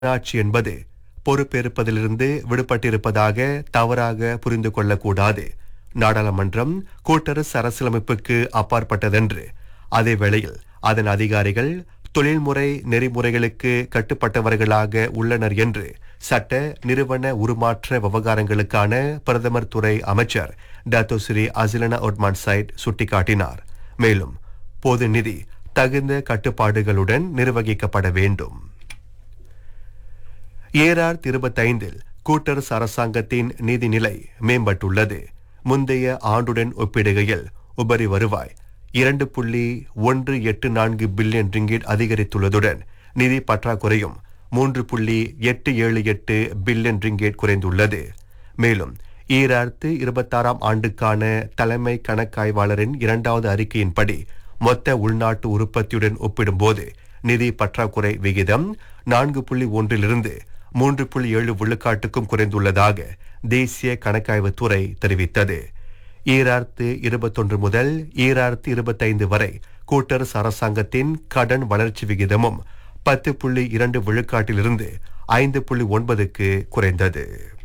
ஆட்சி என்பது பொறுப்பேற்பதிலிருந்து விடுபட்டிருப்பதாக தவறாக புரிந்து கொள்ளக்கூடாது நாடாளுமன்றம் கூட்டரசு அரசியலமைப்புக்கு அப்பாற்பட்டதென்று அதே வேளையில் அதன் அதிகாரிகள் தொழில்முறை நெறிமுறைகளுக்கு கட்டுப்பட்டவர்களாக உள்ளனர் என்று சட்ட நிறுவன உருமாற்ற விவகாரங்களுக்கான பிரதமர் துறை அமைச்சர் டாக்டோ ஸ்ரீ அசிலனா ஒட்மான் சைட் சுட்டிக்காட்டினார் மேலும் பொது நிதி தகுந்த கட்டுப்பாடுகளுடன் நிர்வகிக்கப்பட வேண்டும் ஏஆர் இருபத்தைந்தில் கூட்டரசு அரசாங்கத்தின் நிதிநிலை மேம்பட்டுள்ளது முந்தைய ஆண்டுடன் ஒப்பிடுகையில் உபரி வருவாய் இரண்டு புள்ளி ஒன்று எட்டு நான்கு பில்லியன் ரிங்கிட் அதிகரித்துள்ளதுடன் நிதி பற்றாக்குறையும் மூன்று புள்ளி எட்டு ஏழு எட்டு பில்லியன் ரிங்கேட் குறைந்துள்ளது மேலும் ஈராயிரத்து இருபத்தாறாம் ஆண்டுக்கான தலைமை கணக்காய்வாளரின் இரண்டாவது அறிக்கையின்படி மொத்த உள்நாட்டு உற்பத்தியுடன் ஒப்பிடும்போது நிதி பற்றாக்குறை விகிதம் நான்கு புள்ளி ஒன்றிலிருந்து மூன்று புள்ளி ஏழு விழுக்காட்டுக்கும் குறைந்துள்ளதாக தேசிய கணக்காய்வுத் துறை தெரிவித்தது ஈராயிரத்து இருபத்தொன்று முதல் ஈராயிரத்து இருபத்தைந்து வரை கூட்டரசு அரசாங்கத்தின் கடன் வளர்ச்சி விகிதமும் பத்து புள்ளி இரண்டு விழுக்காட்டிலிருந்து ஐந்து புள்ளி ஒன்பதுக்கு குறைந்தது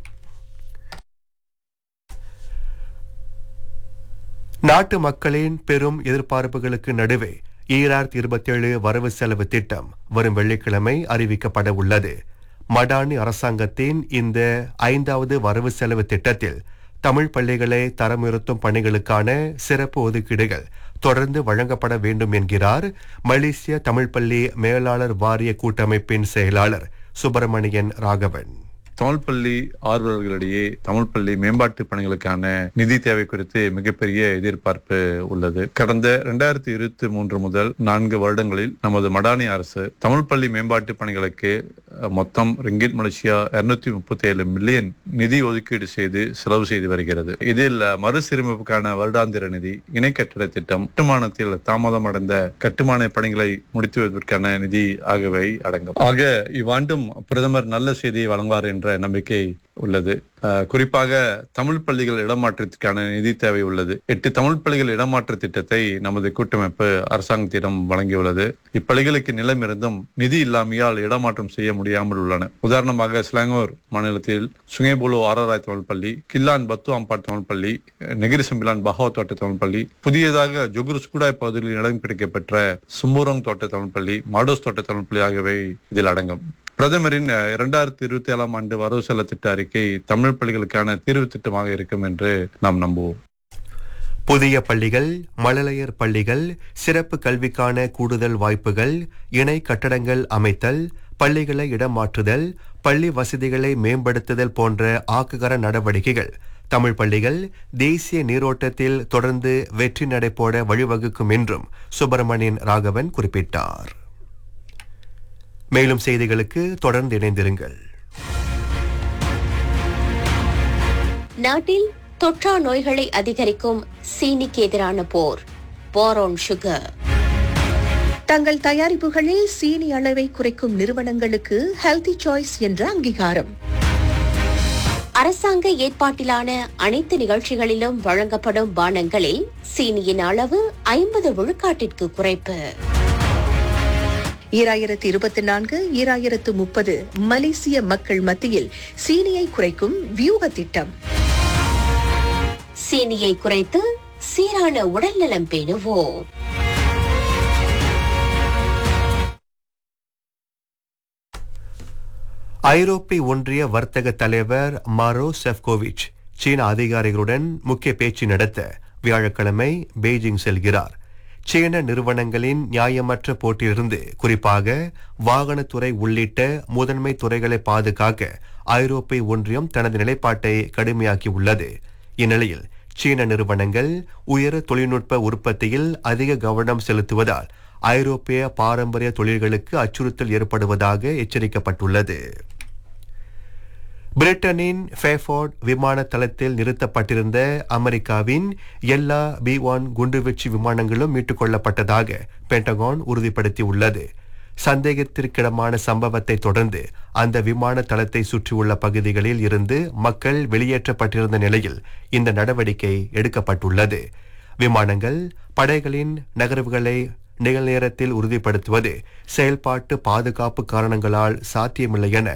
நாட்டு மக்களின் பெரும் எதிர்பார்ப்புகளுக்கு நடுவே ஈராயிரத்தி இருபத்தேழு வரவு செலவு திட்டம் வரும் வெள்ளிக்கிழமை அறிவிக்கப்பட உள்ளது மடானி அரசாங்கத்தின் இந்த ஐந்தாவது வரவு செலவு திட்டத்தில் தமிழ் பள்ளிகளை தரமுயர்த்தும் பணிகளுக்கான சிறப்பு ஒதுக்கீடுகள் தொடர்ந்து வழங்கப்பட வேண்டும் என்கிறார் மலேசிய தமிழ் பள்ளி மேலாளர் வாரிய கூட்டமைப்பின் செயலாளர் சுப்பிரமணியன் ராகவன் தமிழ் பள்ளி ஆர்வலர்களிடையே தமிழ் பள்ளி மேம்பாட்டு பணிகளுக்கான நிதி தேவை குறித்து மிகப்பெரிய எதிர்பார்ப்பு உள்ளது கடந்த இரண்டாயிரத்தி இருபத்தி மூன்று முதல் நான்கு வருடங்களில் நமது மடானி அரசு தமிழ் பள்ளி மேம்பாட்டு பணிகளுக்கு அஹ், மொத்தம் ரிங்கிட் மலேசியா இருநூத்தி முப்பத்தி ஏழு மில்லியன் நிதி ஒதுக்கீடு செய்து செலவு செய்து வருகிறது இதில் அஹ், மறுசீரமைப்புக்கான வருடாந்திர நிதி இணை கட்டிட திட்டம் கட்டுமானத்தில் தாமதமடைந்த கட்டுமான பணிகளை முடித்து வைப்பதற்கான நிதி ஆகியவை அடங்கும் ஆக இவ்வாண்டும் பிரதமர் நல்ல செய்தியை வழங்குவார் என்ற நம்பிக்கை உள்ளது அஹ், குறிப்பாக தமிழ் பள்ளிகள் இடமாற்றத்திற்கான நிதி தேவை உள்ளது எட்டு தமிழ் பள்ளிகள் இடமாற்ற திட்டத்தை நமது கூட்டமைப்பு அரசாங்கத்திடம் வழங்கியுள்ளது இப்பள்ளிகளுக்கு நிலம் இருந்தும் நிதி இல்லாமையால் இடமாற்றம் செய்ய முடியாமல் உள்ளன உதாரணமாக ஸ்லாங்கூர் மாநிலத்தில் சுங்கேபுலு ஆராராய் தமிழ் பள்ளி கில்லான் பத்து அம்பாட் தமிழ் பள்ளி நெகிரி சம்பிலான் பஹாவ் தோட்ட தமிழ் பள்ளி புதியதாக ஜொகுரு ஸ்கூடாய் பகுதியில் இடம் கிடைக்கப்பெற்ற சும்பூரங் தோட்ட தமிழ் பள்ளி மாடோஸ் தோட்ட தமிழ் பள்ளி ஆகியவை இதில் அடங்கும் பிரதமரின் அஹ், இரண்டாயிரத்தி இருபத்தி ஏழாம் ஆண்டு வரவு செலவு திட்ட அறிக்கை தமிழ் பள்ளிகளுக்கான தீர்வு திட்டமாக இருக்கும் என்று நாம் நம்புவோம் புதிய பள்ளிகள் மழலையர் பள்ளிகள் சிறப்பு கல்விக்கான கூடுதல் வாய்ப்புகள் இணை கட்டடங்கள் அமைத்தல் பள்ளிகளை இடமாற்றுதல் பள்ளி வசதிகளை மேம்படுத்துதல் போன்ற ஆக்குகர நடவடிக்கைகள் தமிழ் பள்ளிகள் தேசிய நீரோட்டத்தில் தொடர்ந்து வெற்றி நடைபோட வழிவகுக்கும் என்றும் சுப்பிரமணியன் ராகவன் குறிப்பிட்டார் மேலும் செய்திகளுக்கு தொடர்ந்து இணைந்திருங்கள் நாட்டில் தொற்றா நோய்களை அதிகரிக்கும் சீனிக்கு எதிரான போர் போரோன் சுகர் தங்கள் தயாரிப்புகளில் சீனி அளவை குறைக்கும் நிறுவனங்களுக்கு ஹெல்தி சாய்ஸ் என்ற அங்கீகாரம் அரசாங்க ஏற்பாட்டிலான அனைத்து நிகழ்ச்சிகளிலும் வழங்கப்படும் பானங்களில் சீனியின் அளவு ஐம்பது விழுக்காட்டிற்கு குறைப்பு ஈராயிரத்து இருபத்தி நான்கு ஈராயிரத்து முப்பது மலேசிய மக்கள் மத்தியில் சீனியை குறைக்கும் வியூக திட்டம் சீனியை குறைத்து சீரான உடல்நலம் பேணுவோம் ஐரோப்பிய ஒன்றிய வர்த்தக தலைவர் மாரோ செஃப்கோவிச் சீன அதிகாரிகளுடன் முக்கிய பேச்சு நடத்த வியாழக்கிழமை பெய்ஜிங் செல்கிறார் சீன நிறுவனங்களின் நியாயமற்ற போட்டியிலிருந்து குறிப்பாக வாகனத்துறை உள்ளிட்ட முதன்மை துறைகளை பாதுகாக்க ஐரோப்பிய ஒன்றியம் தனது நிலைப்பாட்டை கடுமையாக்கி உள்ளது இந்நிலையில் சீன நிறுவனங்கள் உயர் தொழில்நுட்ப உற்பத்தியில் அதிக கவனம் செலுத்துவதால் ஐரோப்பிய பாரம்பரிய தொழில்களுக்கு அச்சுறுத்தல் ஏற்படுவதாக எச்சரிக்கப்பட்டுள்ளது பிரிட்டனின் ஃபேஃபோர்ட் விமான தளத்தில் நிறுத்தப்பட்டிருந்த அமெரிக்காவின் எல்லா பி ஒன் குண்டுவீச்சு விமானங்களும் மீட்டுக் கொள்ளப்பட்டதாக பென்டகான் உறுதிப்படுத்தியுள்ளது சந்தேகத்திற்கிடமான சம்பவத்தை தொடர்ந்து அந்த விமான தளத்தை சுற்றியுள்ள பகுதிகளில் இருந்து மக்கள் வெளியேற்றப்பட்டிருந்த நிலையில் இந்த நடவடிக்கை எடுக்கப்பட்டுள்ளது விமானங்கள் படைகளின் நகர்வுகளை நிகழ்நேரத்தில் உறுதிப்படுத்துவது செயல்பாட்டு பாதுகாப்பு காரணங்களால் சாத்தியமில்லை என